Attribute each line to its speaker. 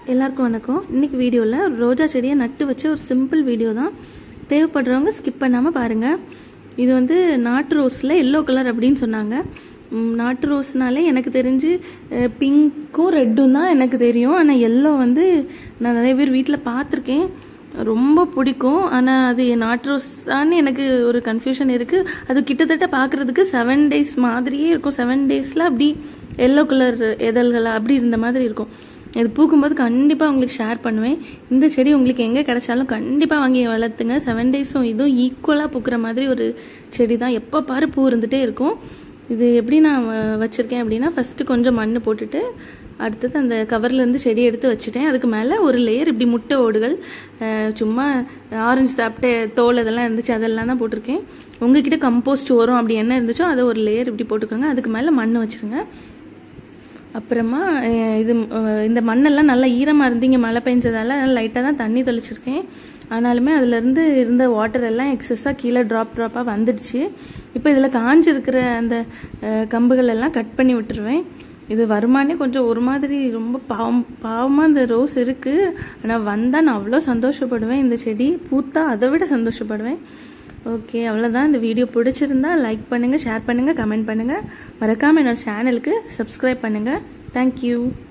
Speaker 1: எல்லாருக்கும் வணக்கம் இன்னைக்கு வீடியோவில் ரோஜா செடியை நட்டு வச்ச ஒரு சிம்பிள் வீடியோ தான் தேவைப்படுறவங்க ஸ்கிப் பண்ணாமல் பாருங்கள் இது வந்து நாட்டு ரோஸில் எல்லோ கலர் அப்படின்னு சொன்னாங்க ம், நாட்டு ரோஸ்னாலே எனக்கு தெரிஞ்சு பிங்க்கும் ரெட்டும் தான் எனக்கு தெரியும் ஆனால் எல்லோ வந்து நான் நிறைய பேர் வீட்டில் பார்த்துருக்கேன் ரொம்ப பிடிக்கும் ஆனால் அது நாட்டு ரோஸான்னு எனக்கு ஒரு கன்ஃபியூஷன் இருக்குது அது கிட்டத்தட்ட பார்க்குறதுக்கு செவன் டேஸ் மாதிரியே இருக்கும் செவன் டேஸில் அப்படி எல்லோ கலர் எதழ்கள் அப்படி இருந்த மாதிரி இருக்கும் இது பூக்கும்போது கண்டிப்பாக உங்களுக்கு ஷேர் பண்ணுவேன் இந்த செடி உங்களுக்கு எங்கே கிடைச்சாலும் கண்டிப்பாக வாங்கி வளர்த்துங்க செவன் டேஸும் இதுவும் ஈக்குவலாக பூக்கிற மாதிரி ஒரு செடி தான் எப்போ பாரு பூ இருந்துகிட்டே இருக்கும் இது எப்படி நான் வ- வச்சிருக்கேன் அப்படின்னா ஃபஸ்ட்டு கொஞ்சம் மண் போட்டுட்டு அடுத்தது அந்த கவர்லேருந்து செடி எடுத்து வச்சுட்டேன் அதுக்கு மேலே ஒரு லேயர் இப்படி முட்டை ஓடுகள் அஹ், சும்மா ஆரஞ்சு சாப்பிட்ட தோல் இதெல்லாம் இருந்துச்சு அதெல்லாம் தான் போட்டிருக்கேன் உங்ககிட்ட கம்போஸ்ட் வரும் அப்படி என்ன இருந்துச்சோ அதை ஒரு லேயர் இப்படி போட்டுக்கோங்க அதுக்கு மேலே மண் வச்சுருங்க அப்புறமா அஹ், இது அஹ், இந்த மண்ணெல்லாம் நல்லா ஈரமாக இருந்தீங்க மழை பெஞ்சதால லைட்டாக தான் தண்ணி தெளிச்சிருக்கேன் ஆனாலுமே அதுலேருந்து இருந்த வாட்டர் எல்லாம் எக்ஸஸாக கீழே ட்ராப் ட்ராப்பாக வந்துடுச்சு இப்போ இதில் காஞ்சிருக்கிற அந்த அஹ், கம்புகள் எல்லாம் கட் பண்ணி விட்டுருவேன் இது வருமானே கொஞ்சம் ஒரு மாதிரி ரொம்ப பாவம் பாவமாக இந்த ரோஸ் இருக்குது ஆனால் வந்தால் நான் அவ்வளோ சந்தோஷப்படுவேன் இந்த செடி பூத்தா அதை விட சந்தோஷப்படுவேன் ஓகே அவ்வளோதான் இந்த வீடியோ பிடிச்சிருந்தா லைக் பண்ணுங்கள் ஷேர் பண்ணுங்கள் கமெண்ட் பண்ணுங்கள் மறக்காமல் என்னோட சேனலுக்கு சப்ஸ்கிரைப் பண்ணுங்கள் தேங்க்யூ